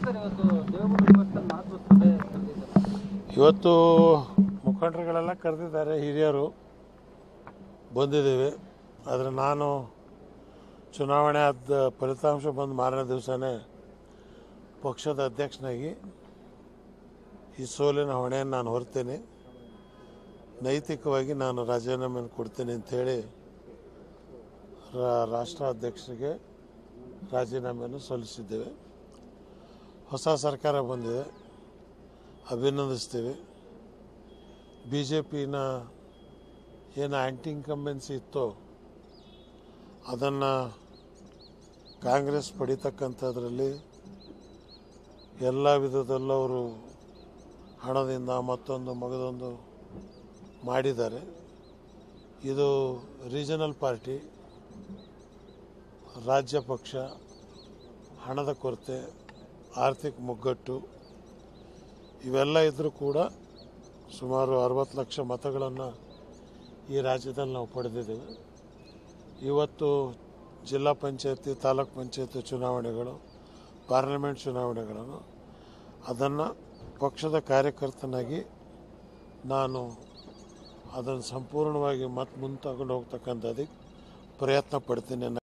sir ಇವತ್ತು ದೇವೇಗೌಡ ನಿವಾಸದಲ್ಲಿ ಮಹತ್ವ ಸಭೆ ಕರೆದಿದ್ದಾರೆ ಇವತ್ತು ಮುಖಂಡರುಗಳೆಲ್ಲ ಕರೆದಿದ್ದಾರೆ ಹಿರಿಯರು ಬಂದಿದ್ದೀವಿ ಆದರೆ ನಾನು ಚುನಾವಣೆ ಆದ ಫಲಿತಾಂಶ ಬಂದ ಮಾರನೇ ದಿವಸನೇ ಪಕ್ಷದ ಅಧ್ಯಕ್ಷನಾಗಿ ಈ ಸೋಲಿನ ಹೊಣೆಯನ್ನು ನಾನು ಹೊರ್ತೇನೆ ನೈತಿಕವಾಗಿ ನಾನು ರಾಜೀನಾಮೆಯನ್ನು ಕೊಡ್ತೇನೆ ಅಂಥೇಳಿ ರಾ- ರಾಷ್ಟ್ರಾಧ್ಯಕ್ಷರಿಗೆ ರಾಜೀನಾಮೆಯನ್ನು ಸಲ್ಲಿಸಿದ್ದೇವೆ ಹೊಸ ಸರ್ಕಾರ ಬಂದಿದೆ ಅಭಿನಂದಿಸ್ತೀವಿ ಬಿ ಜೆ ಪಿನ ಏನು ಆ್ಯಂಟಿ ಇನ್ಕಂಬೆನ್ಸಿ ಇತ್ತೋ ಅದನ್ನು ಕಾಂಗ್ರೆಸ್ ಪಡಿತಕ್ಕಂಥದ್ರಲ್ಲಿ ಎಲ್ಲ ವಿಧದಲ್ಲೂ ಅವರು ಹಣದಿಂದ ಮತ್ತೊಂದು ಮಗದೊಂದು ಮಾಡಿದ್ದಾರೆ ಇದು ರೀಜನಲ್ ಪಾರ್ಟಿ ರಾಜ್ಯ ಪಕ್ಷ ಹಣದ ಕೊರತೆ ಆರ್ಥಿಕ ಮುಗ್ಗಟ್ಟು ಇವೆಲ್ಲ ಇದ್ದರೂ ಕೂಡ ಸುಮಾರು ಅರವತ್ತು ಲಕ್ಷ ಮತಗಳನ್ನು ಈ ರಾಜ್ಯದಲ್ಲಿ ನಾವು ಪಡೆದಿದ್ದೇವೆ ಇವತ್ತು ಜಿಲ್ಲಾ ಪಂಚಾಯತಿ ತಾಲೂಕ್ ಪಂಚಾಯತಿ ಚುನಾವಣೆಗಳು ಪಾರ್ಲಿಮೆಂಟ್ ಚುನಾವಣೆಗಳನ್ನು ಅದನ್ನು ಪಕ್ಷದ ಕಾರ್ಯಕರ್ತನಾಗಿ ನಾನು ಅದನ್ನು ಸಂಪೂರ್ಣವಾಗಿ ಮತ್ತೆ ಮುಂದೆ ತಗೊಂಡು ಹೋಗ್ತಕ್ಕಂಥದ್ದಕ್ಕೆ ಪ್ರಯತ್ನ ಪಡ್ತೀನಿ